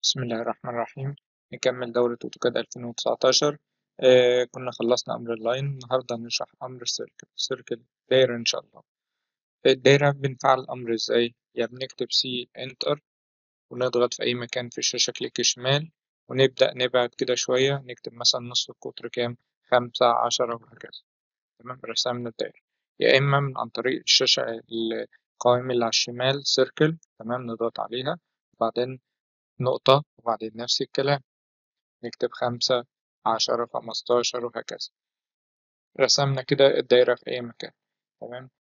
بسم الله الرحمن الرحيم نكمل دورة أوتوكاد 2019 آه كنا خلصنا أمر اللاين النهاردة هنشرح أمر السيركل سيركل دايرة إن شاء الله الدايرة بنفعل الأمر إزاي يا بنكتب سي انتر ونضغط في أي مكان في الشاشة كليك شمال ونبدأ نبعد كده شوية نكتب مثلا نص القطر كام خمسة عشرة وهكذا تمام رسمنا الدايرة يا إما من عن طريق الشاشة القائمة اللي على الشمال سيركل تمام نضغط عليها وبعدين نقطة وبعدين نفس الكلام نكتب خمسة عشرة خمستاشر وهكذا رسمنا كده الدايرة في أي مكان تمام